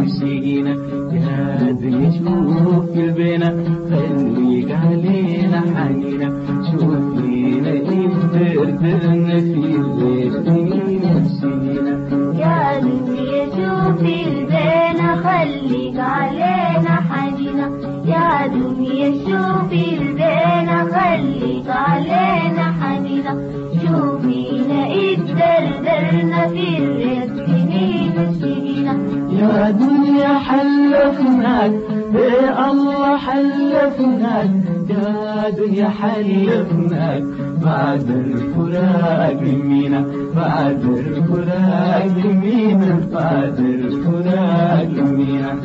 وشينا يا دنيا شوف البنا خليك علينا حنينا شوف لينا يبدرنا في الليل وشينا يا دنيا شوفي البينا خليك علينا حنينة يا دنيا شوفي البينا خليك علينا حنينة شوفينا اتدردرنا في الرزق سنين وسنين يا دنيا حلفناك يا الله حلفناك يا دنيا حلفناك بعد الفراق مينا بعد الفراق مينا بعد الفراق مينا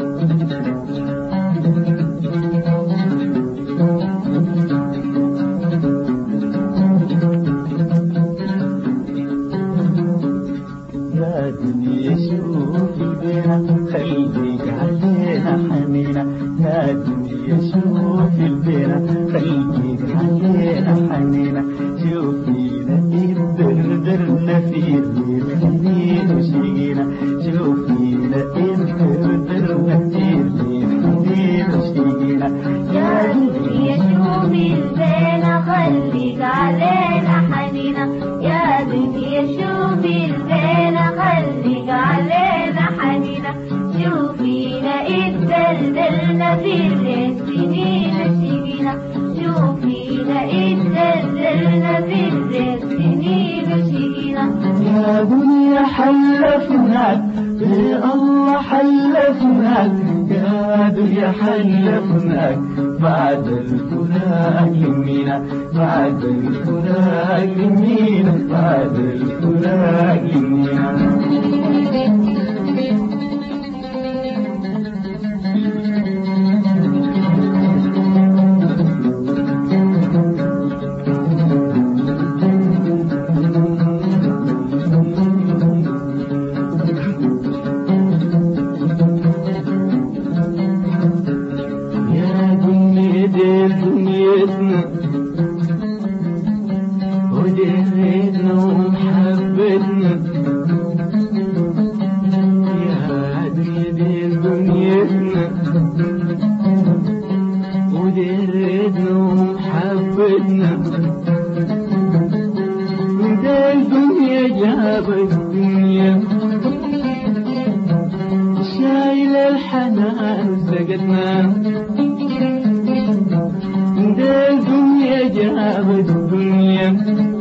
يا دنيا شوفي بينا خليك علينا حنينة يا دنيا شوفي البينا خليك علينا حنينة شوفينا اتدردرنا في الليل حنين وشينا شوفينا اتدردرنا في الليل حنين وشينا يا دنيا شوفي البينا خليك علينا حنينة يا دنيا شوفي البينا خليك علينا حنينة شوفينا اتدلدلنا في السنين سنين شوفينا اتدلدلنا في السنين سنين يا دنيا حلفناك يا الله حلفناك يا دنيا حلفناك بعد الفراق يمينا بعد الفراق يمينا بعد الفراق يمينا يا دنيا دي دنيتنا وديتنا ومحبتنا يا دنيا دي دنيتنا وديتنا ومحبتنا دي الدنيا جابت الدنيا شايل الحنان وسقتنا ده الدنيا جابت الدنيا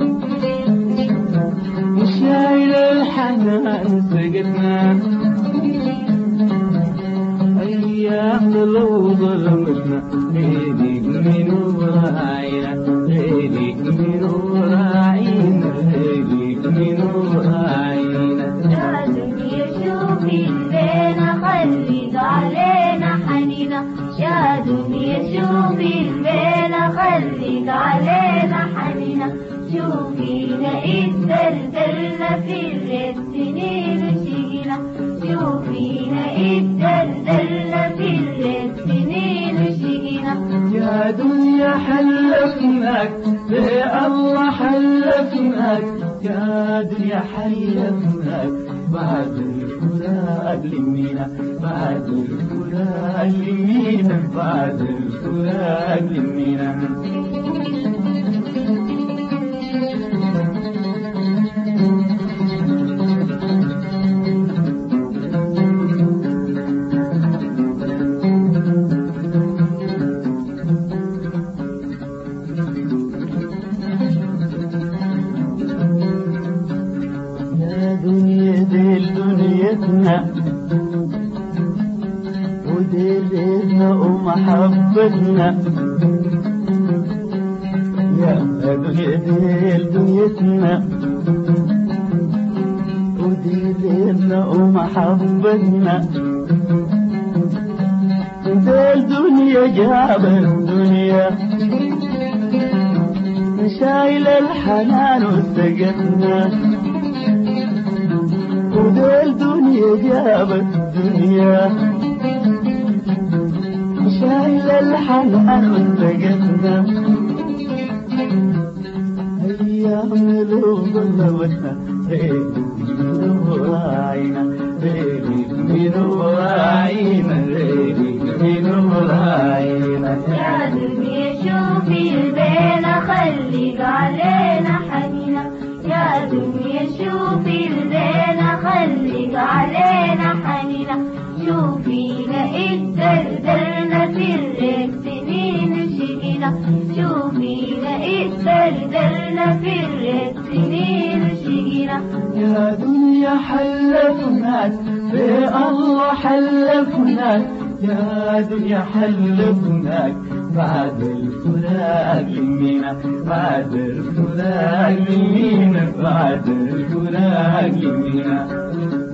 شايل الحنان سقتنا أيام لو ظلمتنا ليلك من وراعينا ليلك من وراعينا ليلك من وراعينا يا دنيا شوفي البينا خليك علينا حنينة يا دنيا شوفي البينا خليك علينا حنينة شوفينا اتدلدلنا في السنين وشينا شوفينا اتدلدلنا في السنين وشينا يا دنيا حلفناك يا الله حلفناك يا دنيا حلفناك بعد الفراق لمينا بعد الفراق لمينا بعد الفراق لمينا يا دنيا دي دنيتنا وديلنا ومحبتنا يا دنيا دي دنيتنا وديلنا ومحبتنا دي الدنيا جاب الدنيا شايل الحنان وسقتنا وده الدنيا جابت الدنيا شايل الحنان وسقتنا أيام لو ظلمتنا ليل من وراعينا ليل من وراعينا شوفينا اتدردرنا في الريف سنين شقينا شوفينا اتدردرنا في الريف سنين شقينا يا دنيا حلفناك في الله حلفناك يا دنيا حلفناك بعد الفراق منا بعد الفراق منا بعد الفراق منا